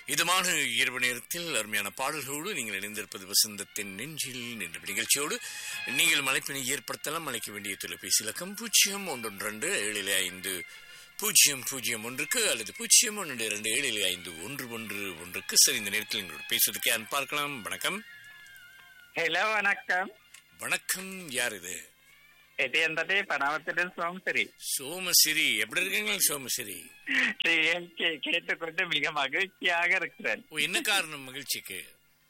இதமான இரவு நேரத்தில் அருமையான பாடல்களோடு நீங்கள் இணைந்திருப்பது வசந்தத்தின் நெஞ்சில் என்ற நிகழ்ச்சியோடு நீங்கள் மலைப்பினை ஏற்படுத்தலாம் அழைக்க வேண்டிய தொலைபேசி இலக்கம் பூஜ்ஜியம் ஒன்று ரெண்டு ஏழில் ஐந்து பூஜ்ஜியம் பூஜ்ஜியம் ஒன்றுக்கு அல்லது பூஜ்ஜியம் ஒன்று இரண்டு ஏழில் ஐந்து ஒன்று ஒன்று ஒன்றுக்கு சரி இந்த நேரத்தில் எங்களோட பேசுவதற்கு யார் பார்க்கலாம் வணக்கம் ஹலோ வணக்கம் வணக்கம் யார் இது இது என்பது பணவத்திடம் சோம்சரி சோமசிரி எப்படி இருக்கீங்க சோமசிரி கே- கேட்டுக்கொண்டு மிக மகிழ்ச்சியாக இருக்கிறேன் ஓ என்ன காரணம் மகிழ்ச்சிக்கு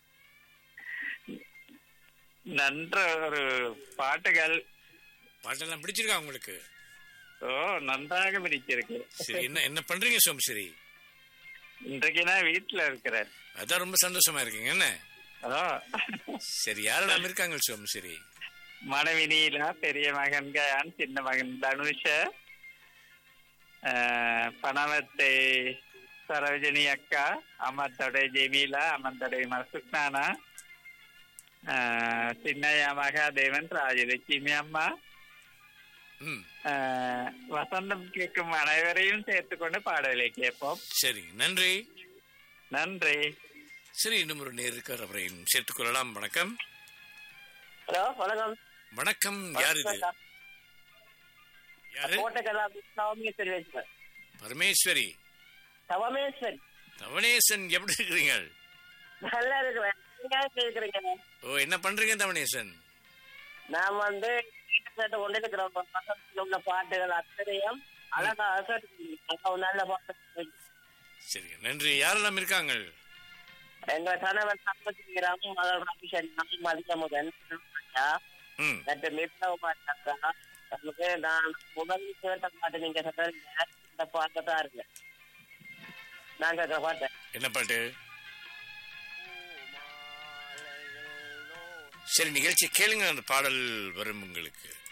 நன்ற ஒரு பாட்டுகள் பாட்டெல்லாம் பிடிச்சிருக்கா உங்களுக்கு ஓ நன்றாக பிடிச்சிருக்கு சரி என்ன என்ன பண்றீங்க சோமசிரி இன்றைக்கு நான் வீட்டுல இருக்கிறேன் அதான் ரொம்ப சந்தோஷமா இருக்கீங்க என்ன ஓ சரி யாரெல்லாம் இருக்காங்க சோமசிரி மனைவி நீலா பெரிய மகன் கயான் சின்ன மகன் தனுஷ ஆஹ், பணவத்தை சரோஜினி அக்கா அமர்த்தோடைய ஜெமீலா அமர்த்தோடைய மசுக்னானா ஆஹ், சின்னையா மகாதேவன் ராஜலட்சுமி அம்மா ம் ஆஹ், வசந்தம் கேட்கும் அனைவரையும் சேர்த்துக்கொண்டு பாடலை கேட்போம் சரி நன்றி நன்றி சரி இன்னும் ஒரு நேர் இருக்கார் அவரையும் சேர்த்துக் கொள்ளலாம் வணக்கம் ஹலோ வணக்கம் வணக்கம் யார் இது யாரு கோட்டைக்கல்லா சவமேஸ்வரி பேசுகிறேன் பரமேஸ்வரி சவமேஸ்வரி தவணேசன் எப்படி இருக்கிறீங்க நல்லா இருக்கிறேன் நீங்க எப்படி இருக்கிறீங்க ஓ என்ன பண்றீங்க தவணேசன் நான் வந்து கேட்டு கொண்டு இருக்கிறோம் பக்கத்தில் உள்ள பாட்டுகள் அத்தனையும் அழகாக கேட்டுக்கிறீங்க. நல்லா ஒரு நல்ல பாட்டு சரி நன்றி யாரெல்லாம் இருக்காங்க எங்க கணவன் சம்பத்திக்கிறாங்க மகள் ரபிஷன் மதிக்கமுதன் ம் மற்ற மிர்லவ பாட்டாக்கா நமக்கு நான் முதல் கேட்ட பாட்டு நீங்க சொல்றீங்க இந்த பாட்டு தான் இருக்கு நான் கேட்கிற பாட்டு என்ன பாட்டு சரி நிகழ்ச்சி கேளுங்க அந்த பாடல் வரும் உங்களுக்கு